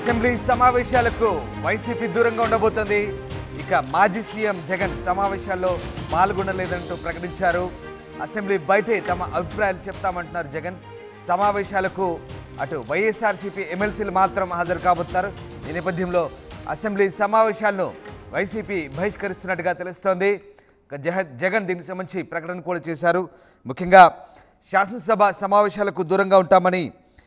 assembly సమావేశాలకు YCP దూరంగా ఉండబోతోంది ఇక మాజీ సీఎం జగన్ సమావేశాల్లో పాల్గొనలేదంటూ ప్రకటించారు అసెంబ్లీ బయటే తమ అభిప్రాయాలు చెప్తామంటున్నారు జగన్ సమావేశాలకు అటు వైఎస్ఆర్సీపీ ఎమ్మెల్సీలు మాత్రం హాజరు కాబోతున్నారు ఈ నేపథ్యంలో అసెంబ్లీ సమావేశాలను వైసీపీ బహిష్కరిస్తున్నట్టుగా తెలుస్తోంది ఇక జహ జగన్ దీనికి సంబంధించి ప్రకటన కూడా చేశారు ముఖ్యంగా శాసనసభ సమావేశాలకు దూరంగా ఉంటామని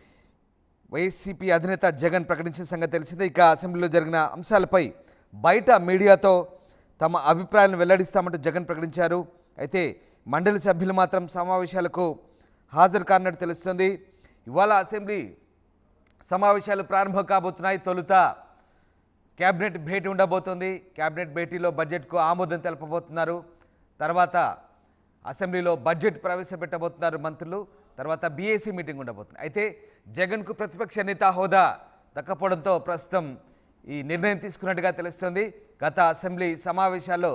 వైసీపీ అధినేత జగన్ ప్రకటించిన సంగతి తెలిసిందే ఇక అసెంబ్లీలో జరిగిన అంశాలపై బయట మీడియాతో తమ అభిప్రాయాలను వెల్లడిస్తామంటూ జగన్ ప్రకటించారు అయితే మండలి సభ్యులు మాత్రం సమావేశాలకు హాజరు కానట్టు తెలుస్తుంది ఇవాళ అసెంబ్లీ సమావేశాలు ప్రారంభం కాబోతున్నాయి తొలుత కేబినెట్ భేటీ ఉండబోతోంది కేబినెట్ భేటీలో బడ్జెట్కు ఆమోదం తెలపబోతున్నారు తర్వాత అసెంబ్లీలో బడ్జెట్ ప్రవేశపెట్టబోతున్నారు మంత్రులు తర్వాత బీఏసీ మీటింగ్ ఉండబోతుంది అయితే జగన్కు ప్రతిపక్ష నేత హోదా దక్కపోవడంతో ప్రస్తుతం ఈ నిర్ణయం తీసుకున్నట్టుగా తెలుస్తుంది గత అసెంబ్లీ సమావేశాల్లో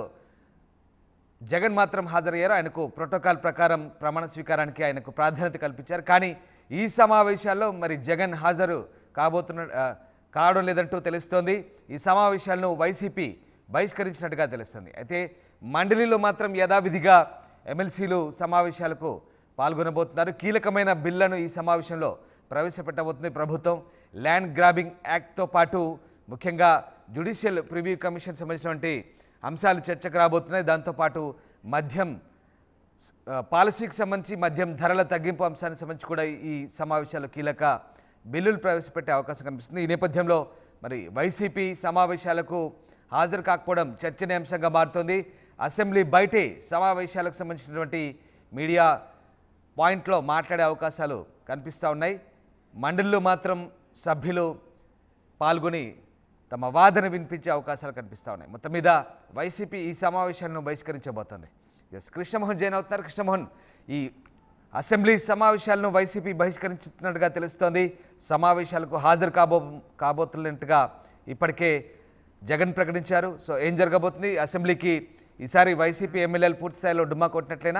జగన్ మాత్రం హాజరయ్యారు ఆయనకు ప్రోటోకాల్ ప్రకారం ప్రమాణ స్వీకారానికి ఆయనకు ప్రాధాన్యత కల్పించారు కానీ ఈ సమావేశాల్లో మరి జగన్ హాజరు కాబోతున్న ఆ, కావడం లేదంటూ తెలుస్తోంది ఈ సమావేశాలను వైసీపీ బహిష్కరించినట్టుగా తెలుస్తుంది అయితే మండలిలో మాత్రం యథావిధిగా ఎమ్మెల్సీలు సమావేశాలకు పాల్గొనబోతున్నారు కీలకమైన బిల్లును ఈ సమావేశంలో ప్రవేశపెట్టబోతుంది ప్రభుత్వం ల్యాండ్ గ్రాబింగ్ యాక్ట్తో పాటు ముఖ్యంగా జ్యుడిషియల్ ప్రివ్యూ కమిషన్ సంబంధించినటువంటి అంశాలు చర్చకు రాబోతున్నాయి దాంతోపాటు మద్యం ఆ, పాలసీకి సంబంధించి మద్యం ధరల తగ్గింపు అంశానికి సంబంధించి కూడా ఈ సమావేశాల్లో కీలక బిల్లులు ప్రవేశపెట్టే అవకాశం కనిపిస్తుంది ఈ నేపథ్యంలో మరి వైసీపీ సమావేశాలకు హాజరు కాకపోవడం చర్చనీయాంశంగా మారుతోంది అసెంబ్లీ బయటే సమావేశాలకు సంబంధించినటువంటి మీడియా పాయింట్లో మాట్లాడే అవకాశాలు కనిపిస్తూ ఉన్నాయి మండలిలో మాత్రం సభ్యులు పాల్గొని తమ వాదన వినిపించే అవకాశాలు కనిపిస్తూ ఉన్నాయి మొత్తం మీద వైసీపీ ఈ సమావేశాలను బహిష్కరించబోతోంది ఎస్ కృష్ణమోహన్ జైన్ అవుతున్నారు కృష్ణమోహన్ ఈ అసెంబ్లీ సమావేశాలను వైసీపీ బహిష్కరించుతున్నట్టుగా తెలుస్తోంది సమావేశాలకు హాజరు కాబో కాబోతున్నట్టుగా ఇప్పటికే జగన్ ప్రకటించారు సో ఏం జరగబోతుంది అసెంబ్లీకి ఈసారి వైసీపీ ఎమ్మెల్యేలు పూర్తి స్థాయిలో డుమ్మా కొట్టినట్లేనా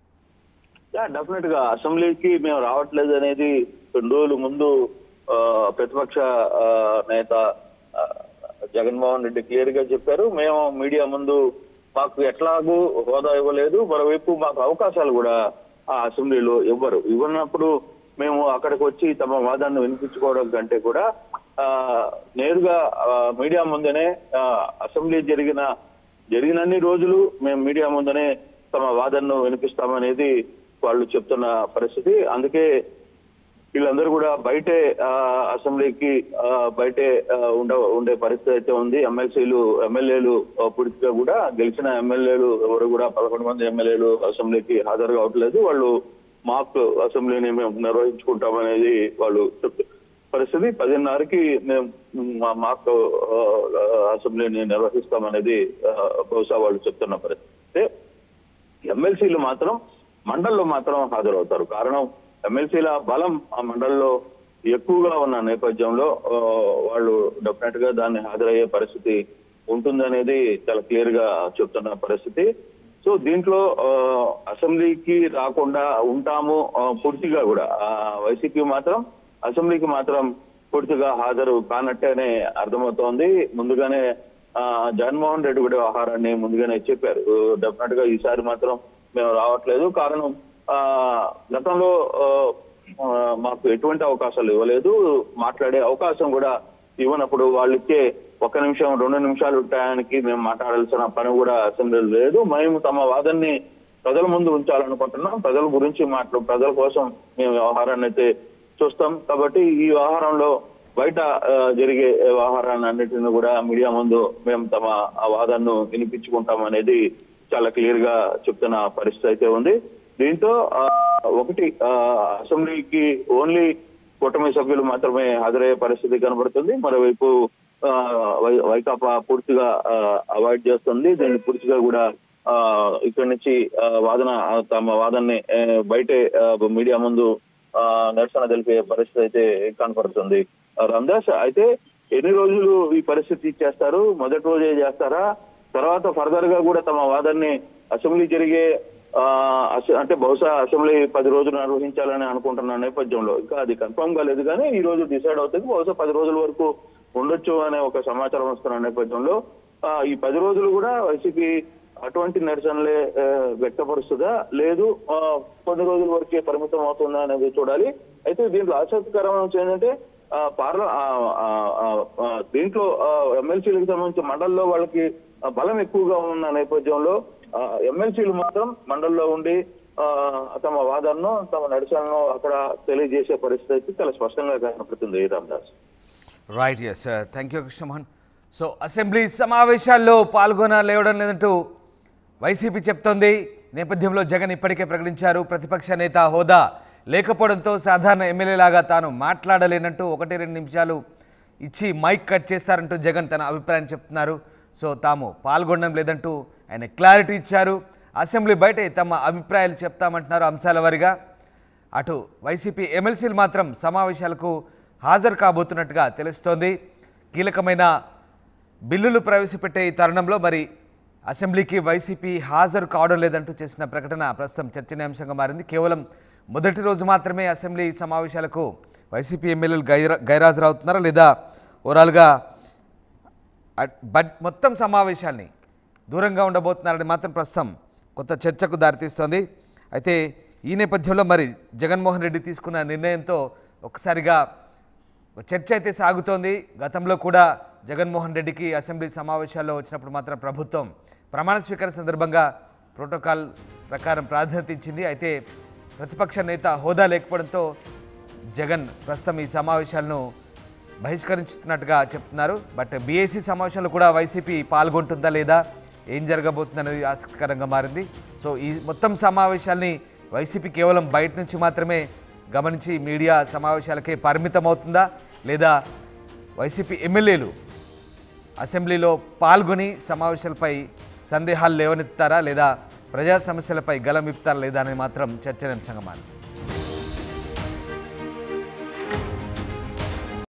డెఫినెట్ గా అసెంబ్లీకి మేము రావట్లేదు అనేది రెండు రోజుల ముందు ఆ, ప్రతిపక్ష ఆ, నేత ఆ, జగన్మోహన్ రెడ్డి క్లియర్ గా చెప్పారు మేము మీడియా ముందు మాకు ఎట్లాగూ హోదా ఇవ్వలేదు మరోవైపు మాకు అవకాశాలు కూడా ఆ అసెంబ్లీలో ఇవ్వరు ఇవ్వనప్పుడు మేము అక్కడికి వచ్చి తమ వాదాన్ని వినిపించుకోవడం కంటే కూడా ఆ, నేరుగా ఆ, మీడియా ముందనే ఆ, అసెంబ్లీ జరిగిన జరిగినన్ని రోజులు మేము మీడియా ముందనే తమ వాదనను వినిపిస్తామనేది వాళ్ళు చెప్తున్న పరిస్థితి అందుకే వీళ్ళందరూ కూడా బయటే ఆ, అసెంబ్లీకి ఆ, బయటే ఆ, ఉండ ఉండే పరిస్థితి అయితే ఉంది ఎమ్మెల్సీలు ఎమ్మెల్యేలు ఆ, పూర్తిగా కూడా గెలిచిన ఎమ్మెల్యేలు ఎవరు కూడా పదకొండు మంది ఎమ్మెల్యేలు అసెంబ్లీకి హాజరు కావట్లేదు వాళ్ళు మాక్ అసెంబ్లీని మేము నిర్వహించుకుంటామనేది వాళ్ళు చెప్తు పరిస్థితి పదిన్నరకి మేము మా మాక్ ఆ, అసెంబ్లీని నిర్వహిస్తామనేది ఆ, బహుశా వాళ్ళు చెప్తున్న పరిస్థితి ఎమ్మెల్సీలు మాత్రం మండల్లో మాత్రం హాజరవుతారు కారణం ఎమ్మెల్సీల బలం ఆ మండల్లో ఎక్కువగా ఉన్న నేపథ్యంలో ఆ, వాళ్ళు డెఫినెట్ గా దాన్ని హాజరయ్యే పరిస్థితి ఉంటుందనేది చాలా క్లియర్ గా చెప్తున్న పరిస్థితి సో దీంట్లో ఆ, అసెంబ్లీకి రాకుండా ఉంటాము ఆ, పూర్తిగా కూడా ఆ, వైసీపీ మాత్రం అసెంబ్లీకి మాత్రం పూర్తిగా హాజరు కానట్టేనే అర్థమవుతోంది ముందుగానే ఆ, జగన్మోహన్ రెడ్డి కూడా ఆహారాన్ని ముందుగానే చెప్పారు డెఫినెట్ గా ఈసారి మాత్రం మేము రావట్లేదు కారణం ఆ, గతంలో ఆ, ఆ, మాకు ఎటువంటి అవకాశాలు ఇవ్వలేదు మాట్లాడే అవకాశం కూడా ఇవ్వనప్పుడు వాళ్ళు ఇచ్చే ఒక నిమిషం రెండు నిమిషాలు టయానికి మేము మాట్లాడాల్సిన పని కూడా అసెంబ్లీలో లేదు మేము తమ వాదన్ని ప్రజల ముందు ఉంచాలనుకుంటున్నాం ప్రజల గురించి మాట్లా ప్రజల కోసం మేము వ్యవహారాన్ని అయితే చూస్తాం కాబట్టి ఈ వ్యవహారంలో బయట ఆ, జరిగే వ్యవహారాన్ని అన్నిటిని కూడా మీడియా ముందు మేము తమ ఆ వాదనను వినిపించుకుంటాం అనేది చాలా క్లియర్ గా చెప్తున్న పరిస్థితి అయితే ఉంది దీంతో ఆ, ఒకటి ఆ, అసెంబ్లీకి ఓన్లీ కూటమి సభ్యులు మాత్రమే హాజరయ్యే పరిస్థితి కనబడుతుంది మరోవైపు ఆ, వై- వైకాపా పూర్తిగా అవాయిడ్ చేస్తుంది దీన్ని పూర్తిగా కూడా ఆ, ఇక్కడి నుంచి ఆ, వాదన ఆ, తమ వాదనని ఆ, బయటే ఆ, మీడియా ముందు ఆ, నిరసన తెలిపే పరిస్థితి అయితే కనపడుతుంది ఆ, రామదాస్ అయితే ఎన్ని రోజులు ఈ పరిస్థితి చేస్తారు మొదటి రోజే చేస్తారా తర్వాత ఫర్దర్ గా కూడా తమ వాదనని అసెంబ్లీ జరిగే ఆ, అస- అంటే బహుశా అసెంబ్లీ పది రోజులు నిర్వహించాలని అనుకుంటున్న నేపథ్యంలో ఇంకా అది కన్ఫర్మ్ గా లేదు కానీ ఈ రోజు డిసైడ్ అవుతుంది బహుశా పది రోజుల వరకు ఉండొచ్చు అనే ఒక సమాచారం వస్తున్న నేపథ్యంలో ఆ, ఈ పది రోజులు కూడా వైసీపీ అటువంటి నిరసనలే ఆ, వ్యక్తపరుస్తుందా లేదు ఆ, కొన్ని రోజుల వరకే పరిమితం అవుతుందా అనేది చూడాలి అయితే దీంట్లో ఆసక్తికరమైన విషయం ఏంటంటే ఆ, పార్ల ఆ, ఆ, ఆ, ఆ, దీంట్లో ఎమ్మెల్సీలకు సంబంధించి మండల్లో వాళ్ళకి ఆ, బలం ఎక్కువగా ఉన్న నేపథ్యంలో ఎమ్మెల్సీలు మాత్రం మండల్లో ఉండి ఆ, తమ వాదనను తమ నిరసనను అక్కడ తెలియజేసే పరిస్థితి అయితే చాలా స్పష్టంగా కనపడుతుంది Ramadas right yes thank you Krishnamohan so assembly సమావేశాల్లో పాల్గొనలేవడం లేదంటూ వైసీపీ చెప్తోంది ఈ నేపథ్యంలో జగన్ ఇప్పటికే ప్రకటించారు ప్రతిపక్ష నేత హోదా లేకపోవడంతో సాధారణ ఎమ్మెల్యేలాగా తాను మాట్లాడలేనంటూ ఒకటి రెండు నిమిషాలు ఇచ్చి మైక్ కట్ చేస్తారంటూ జగన్ తన అభిప్రాయం చెప్తున్నారు సో తాము పాల్గొనడం లేదంటూ ఆయన క్లారిటీ ఇచ్చారు అసెంబ్లీ బయటే తమ అభిప్రాయాలు చెప్తామంటున్నారు అంశాల వారీగా అటు వైసీపీ ఎమ్మెల్సీలు మాత్రం సమావేశాలకు హాజరు కాబోతున్నట్టుగా తెలుస్తోంది కీలకమైన బిల్లులు ప్రవేశపెట్టే ఈ తరుణంలో మరి అసెంబ్లీకి వైసీపీ హాజరు కావడం లేదంటూ చేసిన ప్రకటన ప్రస్తుతం చర్చనీయాంశంగా మారింది కేవలం మొదటి రోజు మాత్రమే అసెంబ్లీ సమావేశాలకు వైసీపీ ఎమ్మెల్యేలు గైరా గైరాజరవుతున్నారా లేదా ఓవరాల్గా అట్- బట్ మొత్తం సమావేశాల్ని దూరంగా ఉండబోతున్నారని మాత్రం ప్రస్తుతం కొత్త చర్చకు దారితీస్తోంది అయితే ఈ నేపథ్యంలో మరి జగన్మోహన్ రెడ్డి తీసుకున్న నిర్ణయంతో ఒకసారిగా ఒక చర్చ అయితే సాగుతోంది గతంలో కూడా జగన్మోహన్ రెడ్డికి అసెంబ్లీ సమావేశాల్లో వచ్చినప్పుడు మాత్రం ప్రభుత్వం ప్రమాణ స్వీకారం సందర్భంగా ప్రోటోకాల్ ప్రకారం ప్రాధాన్యత ఇచ్చింది అయితే ప్రతిపక్ష నేత హోదా లేకపోవడంతో జగన్ ప్రస్తుతం ఈ సమావేశాలను బహిష్కరించుతున్నట్టుగా చెప్తున్నారు బట్ బీఏసీ సమావేశంలో కూడా వైసీపీ పాల్గొంటుందా లేదా ఏం జరగబోతుందనేది ఆసక్తికరంగా మారింది సో ఈ మొత్తం సమావేశాల్ని వైసీపీ కేవలం బయట నుంచి మాత్రమే గమనించి మీడియా సమావేశాలకే పరిమితం అవుతుందా లేదా వైసీపీ ఎమ్మెల్యేలు అసెంబ్లీలో పాల్గొని సమావేశాలపై సందేహాలు లేవనెత్తారా లేదా ప్రజా సమస్యలపై గలం విప్పుతారా లేదా అనేది మాత్రం చర్చనీయాంశంగా మారింది